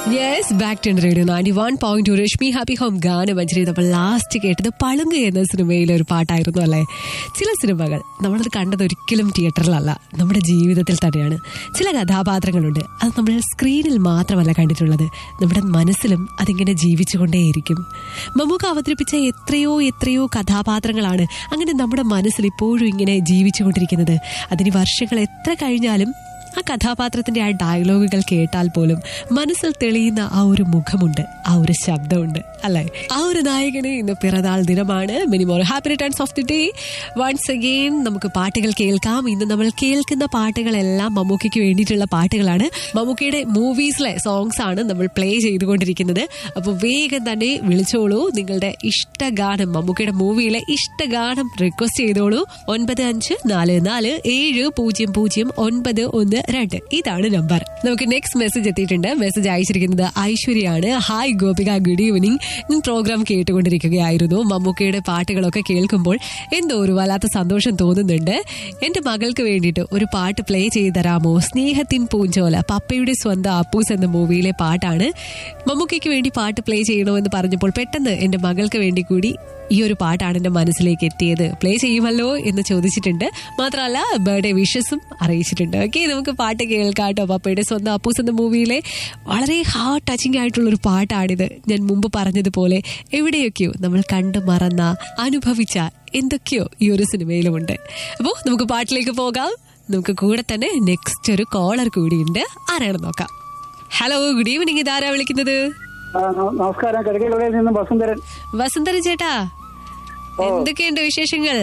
Yes back to radio ninety one point two Rashmi happy home ഗാനം മഞ്ജരി നമ്മൾ last കേട്ടത് പളുങ്ക് എന്ന സിനിമയിലെ ഒരു പാട്ടായിരുന്നു അല്ലേ ചില സിനിമകൾ നമ്മളത് കണ്ടത് ഒരിക്കലും തിയേറ്ററിലല്ല നമ്മുടെ ജീവിതത്തിൽ തന്നെയാണ് ചില കഥാപാത്രങ്ങളുണ്ട് അത് നമ്മൾ സ്ക്രീനിൽ മാത്രമല്ല കണ്ടിട്ടുള്ളത് നമ്മുടെ മനസ്സിലും അതിങ്ങനെ ജീവിച്ചുകൊണ്ടേയിരിക്കും മമ്മൂക്ക അവതരിപ്പിച്ച എത്രയോ എത്രയോ കഥാപാത്രങ്ങളാണ് അങ്ങനെ നമ്മുടെ മനസ്സിൽ ഇപ്പോഴും ഇങ്ങനെ ജീവിച്ചുകൊണ്ടിരിക്കുന്നത് അതിന് വർഷങ്ങൾ എത്ര കഴിഞ്ഞാലും ആ കഥാപാത്രത്തിന്റെ ആ ഡയലോഗുകൾ കേട്ടാൽ പോലും മനസ്സിൽ തെളിയുന്ന ആ ഒരു മുഖമുണ്ട് ആ ഒരു ശബ്ദമുണ്ട് അല്ലെ ആ ഒരു നായകന് ഇന്ന് പിറന്നാൾ ദിനമാണ് many more happy returns of the day once again നമുക്ക് പാട്ടുകൾ കേൾക്കാം ഇന്ന് നമ്മൾ കേൾക്കുന്ന പാട്ടുകളെല്ലാം മമ്മൂക്കയ്ക്ക് വേണ്ടിയിട്ടുള്ള പാട്ടുകളാണ് മമ്മൂക്കയുടെ മൂവീസിലെ സോങ്സ് ആണ് നമ്മൾ പ്ലേ ചെയ്തുകൊണ്ടിരിക്കുന്നത് അപ്പോൾ വേഗം തന്നെ വിളിച്ചോളൂ നിങ്ങളുടെ ഇഷ്ടഗാനം മമ്മൂക്കയുടെ മൂവിയിലെ ഇഷ്ടഗാനം റിക്വസ്റ്റ് ചെയ്തോളൂ ഒൻപത് അഞ്ച് നാല് നാല് ഏഴ് പൂജ്യം പൂജ്യം ഒൻപത് ഒന്ന് രണ്ട് ഇതാണ് നമ്പർ നമുക്ക് നെക്സ്റ്റ് മെസ്സേജ് എത്തിയിട്ടുണ്ട് മെസ്സേജ് അയച്ചിരിക്കുന്നത് ഐശ്വര്യാണ് ഹായ് ഗോപിക ഗുഡ് ഈവനിങ് ഞാൻ പ്രോഗ്രാം കേട്ടുകൊണ്ടിരിക്കുകയായിരുന്നു മമ്മൂക്കയുടെ പാട്ടുകളൊക്കെ കേൾക്കുമ്പോൾ എന്തോ ഒരു വല്ലാത്ത സന്തോഷം തോന്നുന്നുണ്ട് എന്റെ മകൾക്ക് വേണ്ടിയിട്ട് ഒരു പാട്ട് പ്ലേ ചെയ്ത് തരാമോ സ്നേഹത്തിൻ പൂഞ്ചോല പപ്പയുടെ സ്വന്തം അപ്പൂസ് എന്ന മൂവിയിലെ പാട്ടാണ് മമ്മൂക്കയ്ക്ക് വേണ്ടി പാട്ട് പ്ലേ ചെയ്യണമെന്ന് പറഞ്ഞപ്പോൾ പെട്ടെന്ന് എന്റെ മകൾക്ക് വേണ്ടി കൂടി ഈ ഒരു പാട്ടാണ് എന്റെ മനസ്സിലേക്ക് എത്തിയത് പ്ലേ ചെയ്യുമല്ലോ എന്ന് ചോദിച്ചിട്ടുണ്ട് മാത്രമല്ല ബർത്ത്ഡേ വിഷസും അറിയിച്ചിട്ടുണ്ട് ഓക്കെ നമുക്ക് പാട്ട് കേൾക്കാട്ടോ പപ്പയുടെ സ്വന്തം അപ്പൂസ് എന്ന മൂവിയിലെ വളരെ ഹാർട്ട് ടച്ചിങ് ആയിട്ടുള്ള ഒരു പാട്ടാണിത് ഞാൻ മുമ്പ് പറഞ്ഞതുപോലെ എവിടെയൊക്കെയോ നമ്മൾ കണ്ടു മറന്ന അനുഭവിച്ച എന്തൊക്കെയോ ഈ ഒരു സിനിമയിലുമുണ്ട് അപ്പോൾ നമുക്ക് പാട്ടിലേക്ക് പോകാം നമുക്ക് കൂടെ തന്നെ നെക്സ്റ്റ് ഒരു കോളർ കൂടിയുണ്ട് ആരാണെന്ന് നോക്കാം ഹലോ ഗുഡ് ഈവനിങ് ഇതാരാ വിളിക്കുന്നത് ആ, ന- നമസ്കാരം കിടക്കയുടെ നിന്ന് വസുന്ധരൻ വസന്തര ചേട്ടാ എന്തൊക്കെയുണ്ട് വിശേഷങ്ങൾ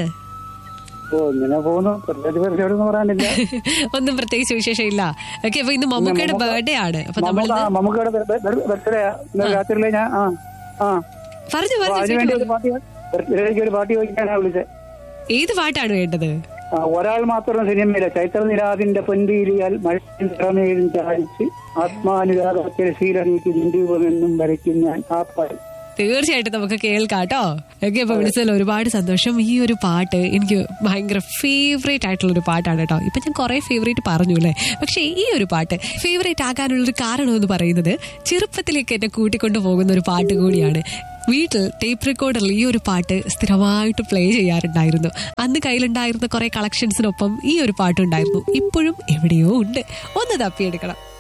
ഓ ഇങ്ങനെ പോകുന്നു പ്രത്യേകിച്ച് പരിചയം പറയാനില്ല ഒന്നും പ്രത്യേകിച്ച് വിശേഷം ഇല്ല ഓക്കെ അപ്പൊ ഇന്ന് മമ്മൂക്കയുടെ ബർത്ത്ഡേ ആണ് അപ്പൊ നമ്മൾ നമുക്ക് ആ മമ്മൂക്കയുടെ ബർത്ത്ഡേ ഇന്നലെ രാത്രിയിലെ ഞാൻ ആ ആ പറഞ്ഞു അപ്പൊ പറഞ്ഞു അതിനുവേണ്ടി ചേട്ടാ. ഒരു പാർട്ടി ബർത്ത്ഡേക്ക് ഒരു പാർട്ടി ചോദിക്കാനാ വിളിച്ചത് ഏത് പാട്ടാണ് വേണ്ടത് ആ, ഒരാൾ മാത്രം സിനിമയിലെ ചൈത്രനിരാതിന്റെ പൊൻപീലിയാൽ മഴയും തിറമേലും ചാലിച്ച് ആത്മാനുരാഗത്തിൽ ശീലണിക്ക് നിരൂപമെന്നും വരയ്ക്കും ഞാൻ ആ പാട്ട് തീർച്ചയായിട്ടും നമുക്ക് കേൾക്കാട്ടോ ഓക്കെ അപ്പൊ വിളിച്ചതിൽ ഒരുപാട് സന്തോഷം ഈ ഒരു പാട്ട് എനിക്ക് ഭയങ്കര ഫേവറേറ്റ് ആയിട്ടുള്ള ഒരു പാട്ടാണ് കേട്ടോ ഇപ്പൊ ഞാൻ കുറെ ഫേവറേറ്റ് പറഞ്ഞു അല്ലേ പക്ഷെ ഈ ഒരു പാട്ട് ഫേവറേറ്റ് ആകാനുള്ള ഒരു കാരണം എന്ന് പറയുന്നത് ചെറുപ്പത്തിലേക്ക് എന്നെ കൂട്ടിക്കൊണ്ടു പോകുന്ന ഒരു പാട്ട് കൂടിയാണ് വീട്ടിൽ ടേപ്പ് റെക്കോർഡറിൽ ഈ ഒരു പാട്ട് സ്ഥിരമായിട്ട് പ്ലേ ചെയ്യാറുണ്ടായിരുന്നു അന്ന് കയ്യിലുണ്ടായിരുന്ന കുറെ കളക്ഷൻസിനൊപ്പം ഈ ഒരു പാട്ടുണ്ടായിരുന്നു ഇപ്പോഴും എവിടെയോ ഉണ്ട് ഒന്ന് തപ്പിയെടുക്കണം